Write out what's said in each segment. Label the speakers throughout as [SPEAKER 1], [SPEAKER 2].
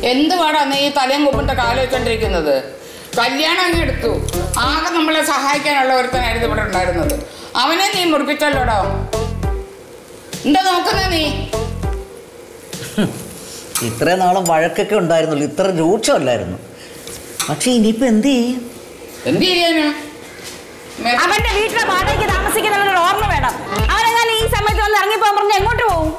[SPEAKER 1] എന്ത് പാടാ നീ ഈ തലയും കുപ്പിട്ട കാലം വെച്ചോണ്ടിരിക്കുന്നത് കല്യാണം അങ്ങ് എടുത്തു ആകെ നമ്മളെ സഹായിക്കാനുള്ള ഒരുത്തനായിരുന്നു ഇവിടെ ഉണ്ടായിരുന്നത് അവനെ നീ മുറിപ്പിച്ചല്ലോടോ എന്താ നോക്കുന്നേ നീ
[SPEAKER 2] ഇത്രയും നാളും വഴക്കൊക്കെ ഉണ്ടായിരുന്നുള്ളൂ ഇത്ര രൂക്ഷമല്ലായിരുന്നു പക്ഷെ ഇനിയിപ്പോ എന്ത് ചെയ്യും
[SPEAKER 1] എന്ത് ചെയ്യാനാ മെ-
[SPEAKER 3] അവന്റെ വീട്ടിലെ വാടകയ്ക്ക് താമസിക്കുന്നവരുടെ ഓർമ്മ വേണം അവനെങ്ങാനും ഈ സമയത്ത് വന്ന് ഇറങ്ങിപ്പോകാൻ പറഞ്ഞ എങ്ങോട്ട് പോകും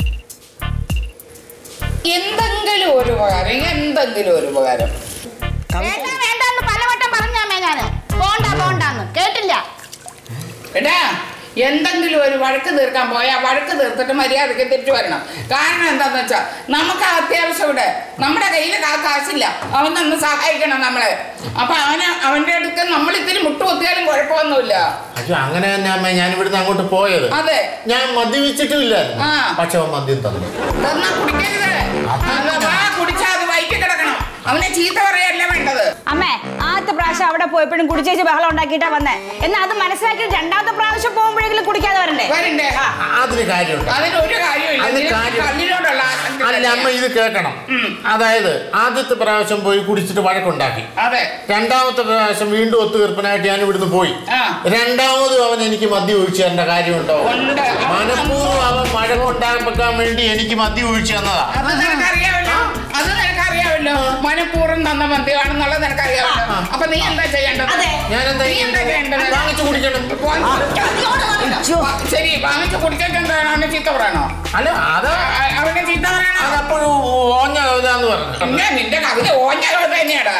[SPEAKER 1] എന്തെങ്കിലും ഒരു ഉപകാരം എന്തെങ്കിലും ഒരു ഉപകാരം
[SPEAKER 3] വേണ്ട വേണ്ടെന്ന് പലവട്ടം പറഞ്ഞാമേ ഞാന് പോണ്ട പോണ്ടാന്ന് കേട്ടില്ല
[SPEAKER 1] എടാ എന്തെങ്കിലും ഒരു വഴക്ക് തീർക്കാൻ പോയാൽ വഴക്ക് തീർത്തിട്ട് മര്യാദയ്ക്ക് തിരിച്ചു വരണം കാരണം എന്താന്ന് വെച്ചാൽ നമുക്ക് അത്യാവശ്യം ഇവിടെ നമ്മുടെ കയ്യിൽ കാ കാശില്ല അവൻ ഒന്ന് സഹായിക്കണം നമ്മളെ അപ്പൊ അവന് അവന്റെ അടുത്ത് നമ്മൾ ഇത്തിരി മുട്ടുകുത്തിയാലും കുഴപ്പമൊന്നുമില്ല
[SPEAKER 4] അയ്യോ അങ്ങനെ തന്നെ അമ്മ ഞാൻ ഇവിടുന്ന് അങ്ങോട്ട് പോയത്
[SPEAKER 1] അതെ
[SPEAKER 4] ഞാൻ മദ്യപിച്ചിട്ടുമില്ലായിരുന്നു
[SPEAKER 1] ആ.
[SPEAKER 4] പക്ഷെ അവൻ മദ്യം തന്നു
[SPEAKER 1] ഇതൊന്നും കുടിക്കരുത് അത് വാ കുടിച്ചാൽ അത് വൈകി കിടക്കണം അവനെ ചീത്ത പറയല്ല വേണ്ടത്
[SPEAKER 3] അമ്മേ ആദ്യത്തെ പ്രാവശ്യം അവിടെ പോയപ്പോഴും കുടിച്ചേച്ച് ബഹളം ഉണ്ടാക്കിയിട്ടാ വന്നേ എന്നാൽ അത് മനസ്സിലാക്കി രണ്ടാമത്തെ പ്രാവശ്യം പോകുമ്പോഴെങ്കിലും കുടിക്കാതെ വരണ്ടേ
[SPEAKER 1] വരണ്ടേ
[SPEAKER 4] ആ, അതിന് കാര്യമുണ്ട്
[SPEAKER 1] അതിന് ഒരു കാര്യമില്ല
[SPEAKER 4] അതിന്
[SPEAKER 1] ഇതിന്
[SPEAKER 4] കാര്യം-
[SPEAKER 1] കല്ലിനോടുള്ള ആസക്തി
[SPEAKER 4] അല്ല അമ്മ
[SPEAKER 1] തന്നെയാ.
[SPEAKER 4] ഇത് കേൾക്കണം അതായത് ആദ്യത്തെ പ്രാവശ്യം പോയി കുടിച്ചിട്ട് വഴക്കുണ്ടാക്കി
[SPEAKER 1] അതെ
[SPEAKER 4] രണ്ടാമത്തെ പ്രാവശ്യം വീണ്ടും ഒത്തുതീർപ്പനായിട്ട് ഞാൻ ഇവിടുന്ന് പോയി
[SPEAKER 1] ആ.
[SPEAKER 4] രണ്ടാമതും അവൻ എനിക്ക് മദ്യം ഒഴിച്ചു തരേണ്ട കാര്യമുണ്ടോ
[SPEAKER 1] ഉണ്ട്.
[SPEAKER 4] മനഃപൂർവ്വം അവൻ വഴക്കുണ്ടാക്കാൻ വേണ്ടി എനിക്ക് മദ്യം ഒഴിച്ചു തന്നതാ
[SPEAKER 1] അത് നിനക്കറിയാമല്ലോ അത് നിനക്കറിയാമല്ലോ മനഃപൂർവ്വം തന്ന മദ്യമാണെന്നുള്ളത് നിനക്കറിയാമല്ലോ അപ്പൊ നീ എന്താ ചെയ്യേണ്ടത്
[SPEAKER 4] ഞാൻ എന്താ
[SPEAKER 1] നീ എന്താ ചെയ്യേണ്ടത്
[SPEAKER 4] വാങ്ങിച്ചു കുടിക്കണം
[SPEAKER 1] വാ- ശരി വാങ്ങിച്ച് കുടിച്ചിട്ട് എന്താണ് അവനെ ചീത്ത പറയണോ
[SPEAKER 4] അല്ല അത്
[SPEAKER 1] അ- അവനെ ചീത്ത പറയണോ
[SPEAKER 4] അതപ്പോഴും ഓഞ്ഞ കവിതാന്ന് പറഞ്ഞു
[SPEAKER 1] പിന്നെ നിന്റെ കവിത ഓഞ്ഞ കവിത തന്നെയാടാ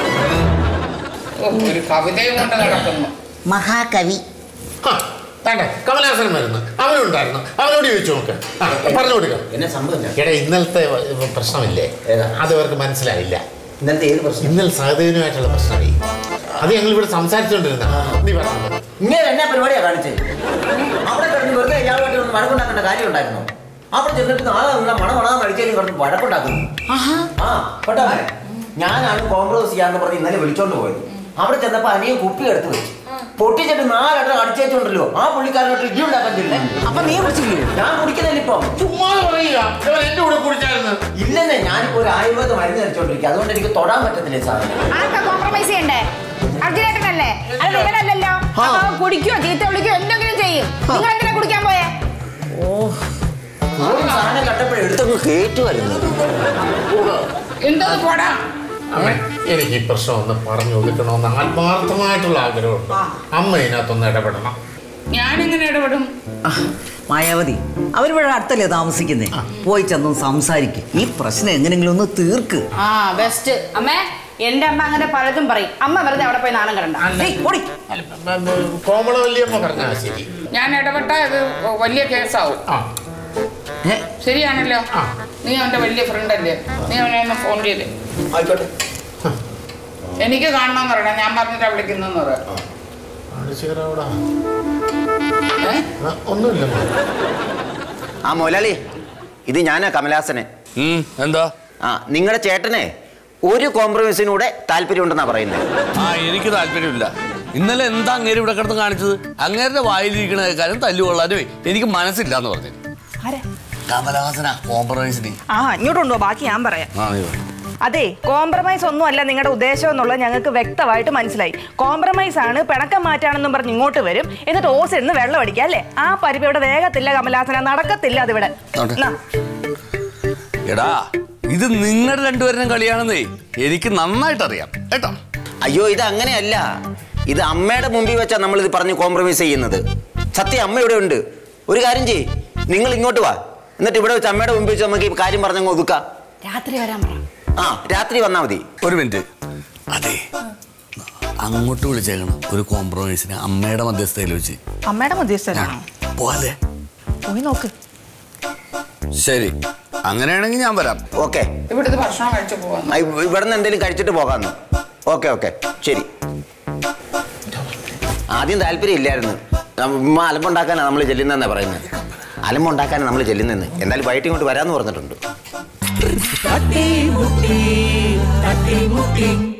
[SPEAKER 1] ഓ, ഒരു കവിതയും കൊണ്ട് നടക്കുന്നു
[SPEAKER 2] മഹാകവി
[SPEAKER 4] ആ, താണ്ടെ കമലാസനം വരുന്നു അവനുണ്ടായിരുന്നു അവനോട് ചോദിച്ചു നോക്ക് ആ, പറഞ്ഞു കൊടുക്കാം
[SPEAKER 5] എന്നെ സംഭവമില്ല
[SPEAKER 4] എടാ ഇന്നലത്തെ വ- പ്രശ്നമില്ലേ
[SPEAKER 5] ഏതാ?
[SPEAKER 4] അത് അവർക്ക് മനസ്സിലായില്ല
[SPEAKER 5] ഇന്നലത്തെ ഏത് പ്രശ്നം
[SPEAKER 4] ഇന്നലെ സഹദേവനുമായിട്ടുള്ള പ്രശ്നമായി അത് ഞങ്ങൾ ഇവിടെ സംസാരിച്ചുകൊണ്ടിരുന്ന നീ പറഞ്ഞത്
[SPEAKER 5] ഇങ്ങനെ എന്നാ പരിപാടിയാ കാണിച്ചത് അവിടെ കിടന്ന് വെറുതെ ഇയാളുമായിട്ട് ഒന്ന് വഴക്കുണ്ടാക്കേണ്ട കാര്യം ഉണ്ടായിരുന്നു അവിടെ ചെന്നിട്ട് നാളെ നിങ്ങളെ മണം മണം കഴിച്ചതിന് കിടന്ന് വഴക്കുണ്ടാക്കുന്നു ആ കേട്ടോ ഞാനാണ് കോംപ്രമൈസ് ചെയ്യാന്ന് പറഞ്ഞ് ഇന്നലെ വിളിച്ചോണ്ട് പോയത് അവിടെ ചെന്നപ്പോ അനിയൻ കുപ്പി എടുത്ത് വെച്ചു പൊട്ടിച്ചിട്ട് നാലെണ്ണം അടിച്ചേച്ചുണ്ടല്ലോ ആ പുള്ളിക്കാരനോട്ട് ഇടി ഉണ്ടാക്കാൻ ചെല്ലുന്നു
[SPEAKER 2] അപ്പൊ നീ കുടിച്ചില്ലേ
[SPEAKER 5] ഞാൻ കുടിക്കുന്നില്ല ഇപ്പം
[SPEAKER 4] ചുമ്മാ പറയുക ഇവൻ എന്റെ കൂടെ കുടിച്ചായിരുന്നു
[SPEAKER 5] ഇല്ലെന്നേ ഞാനിപ്പോ ഒരു ആയുർവേദ മരുന്ന് കഴിച്ചോണ്ടിരിക്കുക അതുകൊണ്ട് എനിക്ക് തൊടാൻ പറ്റത്തില്ല സാധനം
[SPEAKER 3] ആർക്കാ കോംപ്രമൈസ് ചെയ്യണ്ടേ അർജുനേട്ടനല്ലേ അത് ഇവനല്ലല്ലോ അപ്പൊ അവൻ കുടിക്കോ ചീത്ത വിളിക്കോ എന്തെങ്കിലും ചെയ്യും നിങ്ങൾ എന്തിനാ കുടിക്കാൻ പോയേ
[SPEAKER 5] ഒരു സാധനം കണ്ടപ്പോഴേ എടുത്തങ്ങ് കേറ്റുമായിരുന്നു
[SPEAKER 1] എന്തത് പോടാ
[SPEAKER 4] അമ്മ എനിക്ക് ഈ പ്രശ്നം ഒന്ന് പറഞ്ഞു കൊടുക്കണമെന്ന് ആത്മാർത്ഥമായിട്ടുള്ള ആഗ്രഹമുണ്ട് അമ്മ ഇതിനകത്തൊന്ന് ഇടപെടണം
[SPEAKER 1] ഞാനെങ്ങനെ ഇടപെടും
[SPEAKER 2] ആ, മായാവതി അവരിവിടെ അടുത്തല്ലേ താമസിക്കുന്നേ പോയി ചെന്നും സംസാരിക്കും ഈ പ്രശ്നം എങ്ങനെങ്കിലും ഒന്ന് തീർക്ക്
[SPEAKER 3] ആ ബെസ്റ്റ് അമ്മേ എന്റെ അമ്മ അങ്ങനെ പലതും പറയും അമ്മ വെറുതെ അവിടെ പോയി നാണം കടണ്ട
[SPEAKER 2] ഏയ്, ഓടി.
[SPEAKER 4] അല്ല, ബ- ബ- കോമളവല്ലിയമ്മ പറഞ്ഞാ ശരി
[SPEAKER 1] ഞാൻ ഇടപെട്ടാ ഇത് വലിയ കേസാവും
[SPEAKER 4] ആ
[SPEAKER 2] ഏ,
[SPEAKER 1] ശരിയാണല്ലോ
[SPEAKER 4] ആ.
[SPEAKER 1] നീ അവന്റെ വലിയ ഫ്രണ്ട് അല്ലേ നീ അവനെ ഒന്ന് ഫോൺ ചെയ്ത്
[SPEAKER 5] ആയിക്കോട്ടെ
[SPEAKER 1] എനിക്ക് കാണണമെന്ന് പറയണം ഞാൻ പറഞ്ഞിട്ടാ വിളിക്കുന്നെന്ന് പറയാം
[SPEAKER 4] ആഴ്ചകര അവിടെ
[SPEAKER 1] ഏ?
[SPEAKER 4] ആ, ഒന്നുമില്ല അമ്മ.
[SPEAKER 5] ആ മുതലാളി ഇത് ഞാനാ കമലാസനെ
[SPEAKER 6] ഉം, എന്താ
[SPEAKER 5] ആ നിങ്ങളുടെ ചേട്ടനെ ഒരു കോംപ്രമൈസിനൂടെ താല്പര്യമുണ്ടെന്നാ പറയുന്നത്
[SPEAKER 6] ആ എനിക്ക് താല്പര്യമില്ല ഇന്നലെ എന്താ അങ്ങേര് ഇവിടെ കിടന്ന് കാണിച്ചത് അങ്ങേരുടെ വായിലിരിക്കണ കാര്യം തല്ലുകൊള്ളാനേ എനിക്ക് മനസ്സില്ല എന്ന് പറഞ്ഞു കമലഹാസന കോംപ്രമൈസിന്
[SPEAKER 7] ആ ഇങ്ങോട്ടുണ്ടോ ബാക്കി ഞാൻ പറയാം
[SPEAKER 6] ആ നീ പറ.
[SPEAKER 7] അതെ കോംപ്രമൈസ് ഒന്നും അല്ല നിങ്ങളുടെ ഉദ്ദേശം എന്നുള്ളത് ഞങ്ങൾക്ക് വ്യക്തമായിട്ട് മനസ്സിലായി കോംപ്രമൈസ് ആണ് പിണക്കം മാറ്റാണെന്നും പറഞ്ഞ് ഇങ്ങോട്ട് വരും എന്നിട്ട് ഓസ് ഇരുന്ന് വെള്ളം അടിക്കുക അല്ലേ ആ പരിപ്പ് ഇവിടെ വേഗത്തില്ല കമലാസന നടക്കത്തില്ല അതിവിടെ
[SPEAKER 6] നോട്ടെ.
[SPEAKER 7] എന്നാ,
[SPEAKER 6] എടാ ഇത് നിങ്ങളുടെ രണ്ടുപേരും കളിയാണെന്നേ എനിക്ക് നന്നായിട്ട് അറിയാം കേട്ടോ
[SPEAKER 5] അയ്യോ ഇത് അങ്ങനെയല്ല ഇത് അമ്മയുടെ മുമ്പിൽ വെച്ചാ നമ്മൾ ഇത് പറഞ്ഞ് കോംപ്രമൈസ് ചെയ്യുന്നത് സത്യം അമ്മ ഇവിടെ ഉണ്ട് ഒരു കാര്യം ചെയ്യ് നിങ്ങൾ ഇങ്ങോട്ട് വാ എന്നിട്ട് ഇവിടെ വെച്ച് അമ്മയുടെ മുമ്പിൽ വെച്ച് നമുക്ക് ഈ കാര്യം പറഞ്ഞങ്ങ് ഒതുക്കാം
[SPEAKER 3] രാത്രി വരാൻ പറ
[SPEAKER 5] ആ രാത്രി വന്നാൽ മതി
[SPEAKER 6] ഒരു മിനിറ്റ് അതെ അങ്ങോട്ട് വിളിച്ചേക്കണം ഒരു കോംപ്രമൈസിന് അമ്മയുടെ മധ്യസ്ഥയിൽ വെച്ച്
[SPEAKER 7] അമ്മയുടെ മധ്യസ്ഥനാണോ
[SPEAKER 6] പോലെ
[SPEAKER 7] പോയി നോക്ക്
[SPEAKER 6] ശരി അങ്ങനെയാണെങ്കിൽ ഞാൻ വരാം
[SPEAKER 5] ഓക്കെ
[SPEAKER 1] ഇവിടുത്തെ ഭക്ഷണം കഴിച്ചു പോവാന്ന്
[SPEAKER 5] ഇവിടെ നിന്ന് എന്തെങ്കിലും കഴിച്ചിട്ട് പോകാമെന്ന് ഓക്കെ ഓക്കെ ശരി ആദ്യം താല്പര്യം ഇല്ലായിരുന്നു ഉമ്മ അലമ്പുണ്ടാക്കാനാണ് നമ്മൾ ചെല്ലുന്നതെന്നാണ് പറയുന്നത് അലമ്പുണ്ടാക്കാനാണ് നമ്മൾ ചെല്ലുന്നതെന്ന് എന്തായാലും വൈകിട്ട് ഇങ്ങോട്ട് വരാമെന്ന് പറഞ്ഞിട്ടുണ്ട്
[SPEAKER 8] തട്ടി മുട്ടി തട്ടി മുട്ടി